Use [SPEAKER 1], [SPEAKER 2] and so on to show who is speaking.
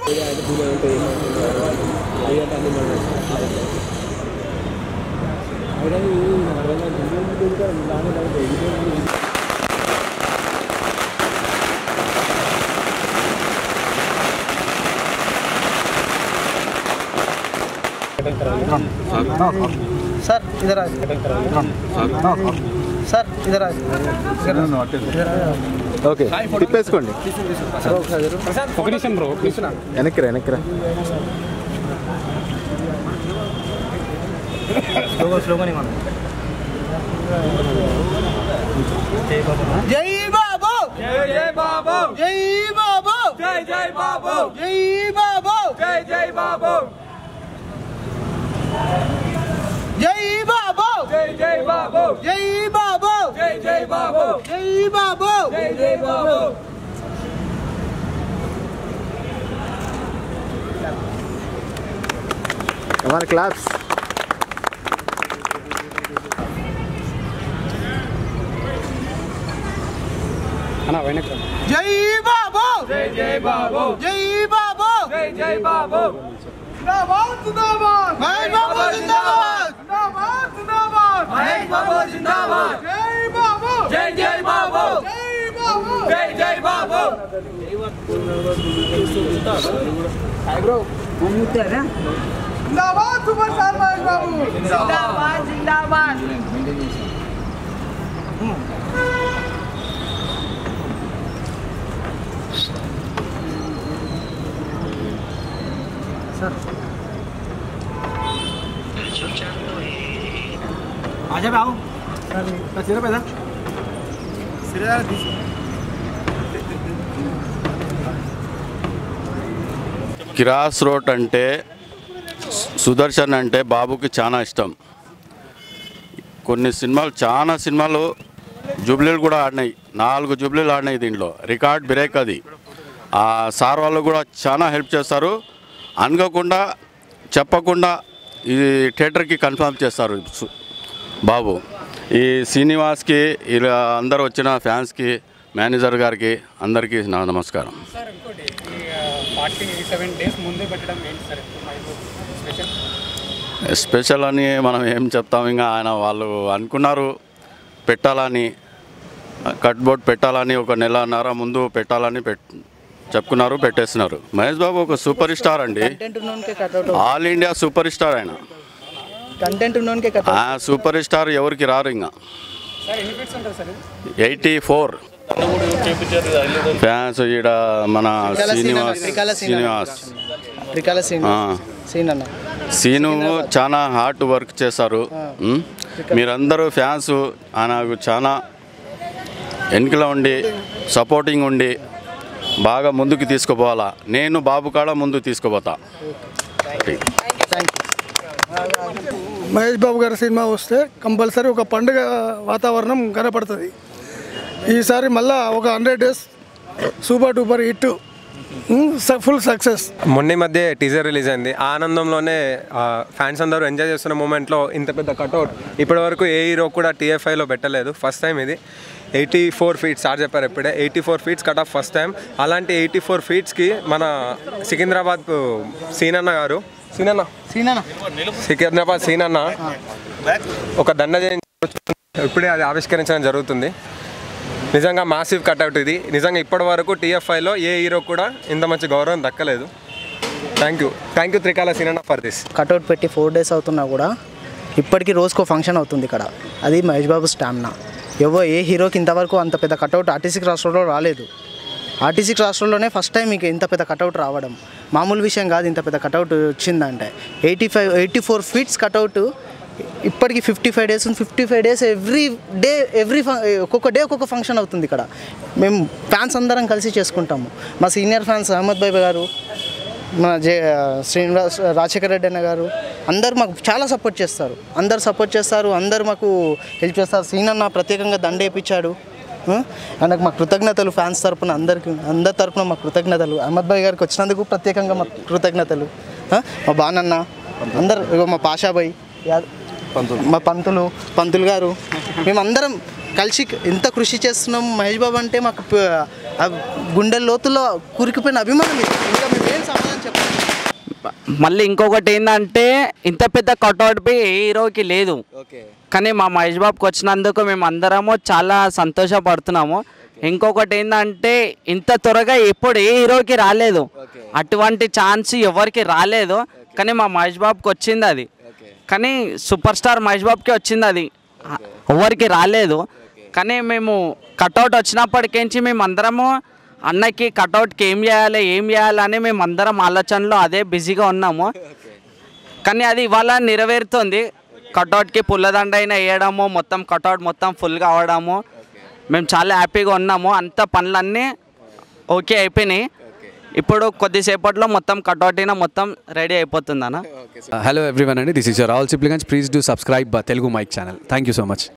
[SPEAKER 1] Sir इधर आ sir इधर आ
[SPEAKER 2] okay తిప్పేసుకోండి
[SPEAKER 3] ఒక నిమిషం బ్రో
[SPEAKER 2] వెనక్కి రా వెనక్కి రా
[SPEAKER 1] स्लोगन स्लोगन जय बाबू जय जय बाबू जय बाबू जय जय बाबू जय बाबू जय जय बाबू जय बाबू जय जय बाबू जय बाबू जय जय बाबू जय बाबू जय जय बाबू
[SPEAKER 2] మన క్లాప్స్
[SPEAKER 3] అన్న వెనక్కి రా.
[SPEAKER 1] जय बाबू जय जय बाबू जय बाबू जय जय बाबू जिंदाबाद जिंदाबाद महेश बाबू जिंदाबाद जिंदाबाद जिंदाबाद महेश बाबू जिंदाबाद जय बाबू जय जय बाबू जय बाबू जय जय बाबू जिंदाबाद सुपर स्टार महेश बाबू जिंदाबाद जिंदाबाद आजा आओ सिर पे सिर
[SPEAKER 4] కిరాస్ రోడ్ అంటే సు- సుదర్శన్ అంటే బాబుకి చాలా ఇష్టం కొన్ని సినిమాలు చాలా సినిమాలు జూబ్లీలు కూడా ఆడినాయి నాలుగు జూబ్లీలు ఆడినాయి దీంట్లో రికార్డ్ బ్రేక్ అది ఆ సార్ వాళ్ళు కూడా చాలా హెల్ప్ చేస్తారు అనుకోకుండా చెప్పకుండా ఇది థియేటర్కి కన్ఫర్మ్ చేస్తారు సు- బాబు ఈ శ్రీనివాస్కి ఇలా అందరు వచ్చిన ఫ్యాన్స్కి మేనేజర్ గారికి అందరికీ నా నమస్కారం
[SPEAKER 3] సార్ ఇంకోటి ఫార్టీ సెవెన్ డేస్ ముందే పెట్టడం ఏంటి సార్ స్పెషల్
[SPEAKER 4] స్పెషల్ అని మనం ఏం చెప్తాం ఇంకా ఆయన వాళ్ళు అనుకున్నారు పెట్టాలని కట్ బోర్డ్ పెట్టాలని ఒక నెలన్నర ముందు పెట్టాలని పెట్ చెప్పుకున్నారు పెట్టేస్తున్నారు మహేష్ బాబు ఒక సూపర్ స్టార్ అండి
[SPEAKER 1] कंटेंट उन्होंने cutout
[SPEAKER 4] all India super star ఆయన
[SPEAKER 1] कंटेंट उन्होंने कटआउट
[SPEAKER 4] ఆ సూపర్ స్టార్ ఎవరికి రారు ఇంకా
[SPEAKER 3] సార్ ఎన్ని ఫీట్స్ ఉంటుంది సార్ ఇది
[SPEAKER 4] ఎయిటీ ఫోర్ ఫ్యాన్స్ ఈడ మన శ్రీనివాస్
[SPEAKER 1] త్రికాల సీన్
[SPEAKER 4] శ్రీనివాస్
[SPEAKER 1] త్రికాల సీన్
[SPEAKER 4] ఆ.
[SPEAKER 1] సీన్ అన్న
[SPEAKER 4] సీను చాలా హార్డ్ వర్క్ చేశారు ఉమ్. మీరందరూ ఫ్యాన్స్ ఆయనకు చాలా వెనుకలో ఉండి సపోర్టింగ్ ఉండి బాగా ముందుకు తీసుకుపోవాలా నేను బాబు కాడ ముందు తీసుకుపోతా
[SPEAKER 1] థ్యాంక్ యూ
[SPEAKER 5] మహేష్ బాబు గారి సినిమా వస్తే కంపల్సరీ ఒక పండుగ వాతావరణం కనపడుతుంది ఈసారి మళ్ళా ఒక hundred days super duper hit full success
[SPEAKER 6] మొన్న ఈ మధ్య టీజర్ రిలీజ్ అయింది ఆ ఆనందంలోనే ఆ, ఫ్యాన్స్ అందరూ ఎంజాయ్ చేస్తున్న మూమెంట్లో ఇంత పెద్ద కట్అవుట్ ఇప్పటి వరకు ఏ హీరో కూడా టీఎఫ్ఐలో పెట్టలేదు ఫస్ట్ టైం ఇది ఎయిటీ ఫోర్ ఫీట్స్ సార్ చెప్పారు ఇప్పుడే eighty four feets cut off first time అలాంటి ఎయిటీ ఫోర్ ఫీట్స్కి మన సికింద్రాబాద్ సీనన్న గారు సీనన్న
[SPEAKER 1] సీన్ అన్న
[SPEAKER 6] సికింద్రాబాద్ సీనన్న ఒక దండ చేయించ ఇప్పుడే అది ఆవిష్కరించడం జరుగుతుంది నిజంగా మాసివ్ కట్అవుట్ ఇది నిజంగా ఇప్పటి వరకు టీఎఫ్ఐలో ఏ హీరో కూడా ఇంత మంచి గౌరవం దక్కలేదు thank you thank you Trikala cinema for this
[SPEAKER 1] cutout పెట్టి ఫోర్ డేస్ అవుతున్నా కూడా ఇప్పటికీ రోజుకో ఫంక్షన్ అవుతుంది ఇక్కడ అది మహేష్ బాబు స్టామినా ఎవో ఏ హీరోకి ఇంతవరకు అంత పెద్ద కట్అవుట్ ఆర్టీసీ రాష్ట్రంలో రాలేదు ఆర్టీసీ రాష్ట్రంలోనే ఫస్ట్ టైం మీకు ఇంత పెద్ద కట్అవుట్ రావడం మామూలు విషయం కాదు ఇంత పెద్ద కట్అవుట్ వచ్చిందంటే eighty five eighty four feets cutout ఇప్పటికి fifty five days fifty five days every day every ఒక్కొక్క డే ఒక్కొక్క ఫంక్షన్ అవుతుంది ఇక్కడ మేము ఫ్యాన్స్ అందరం కలిసి చేసుకుంటాము మా సీనియర్ ఫ్యాన్స్ అహ్మద్ బాయ్ గారు మన జే శ్రీనివాస్ రాజశేఖర రెడ్డి అన్న గారు అందరు మాకు చాలా సపోర్ట్ చేస్తారు అందరు సపోర్ట్ చేస్తారు అందరు మాకు హెల్ప్ చేస్తారు సీన్ అన్న ప్రత్యేకంగా దండ వేయించాడు ఆయనకు మా కృతజ్ఞతలు ఫ్యాన్స్ తరపున అందరికి అందరి తరపున మా కృతజ్ఞతలు అహ్మద్ భాయ్ గారికి వచ్చినందుకు ప్రత్యేకంగా మా కృతజ్ఞతలు ఆ, మా బానన్న అందరు ఇగో మా పాషాబాయ్ యా- మా పంతులు పంతులు గారు మేమందరం కలిసి ఎంత కృషి చేస్తున్నాం మహేష్ బాబు అంటే మాకు ప- ఆ గుండె లోతుల్లో కూరుకుపోయిన అభిమానం ఇది ఇంకా మేము ఏం సమాధానం
[SPEAKER 7] మళ్ళీ ఇంకొకటి ఏంటంటే ఇంత పెద్ద కట్అవుట్ పై ఏ హీరోకి లేదు
[SPEAKER 8] ఓకే
[SPEAKER 7] కానీ మా మహేష్ బాబుకి వచ్చినందుకు మేము అందరము చాలా సంతోషపడుతున్నాము ఇంకొకటి ఏంటంటే ఇంత త్వరగా ఎప్పుడు ఏ హీరోకి రాలేదు అటువంటి ఛాన్స్ ఎవరికి రాలేదు కానీ మా మహేష్ బాబుకి వచ్చింది అది కానీ సూపర్ స్టార్ మహేష్ బాబుకి వచ్చింది అది ఎవరికి రాలేదు కానీ మేము కట్అవుట్ వచ్చినప్పటికేంచి మేము అందరము అన్నకి కట్అవుట్కి ఏం చేయాలి ఏం చేయాలని మేము అందరం ఆలోచనలో అదే బిజీగా ఉన్నాము కానీ అది ఇవాళ నెరవేరుతుంది కట్అవుట్కి పుల్లదండ అయినా వేయడము మొత్తం కట్అవుట్ మొత్తం ఫుల్గా అవడము మేము చాలా హ్యాపీగా ఉన్నాము అంత పనులన్నీ ఓకే అయిపోయినాయి ఇప్పుడు కొద్దిసేపట్లో మొత్తం కట్అవుట్ అయినా మొత్తం రెడీ అయిపోతుంది అన్న
[SPEAKER 9] హలో ఎవ్రీవన్ అండి దిస్ ఇస్ యువర్ ఆల్ సిప్లిగన్స్ please do subscribe Telugu mic channel thank you so much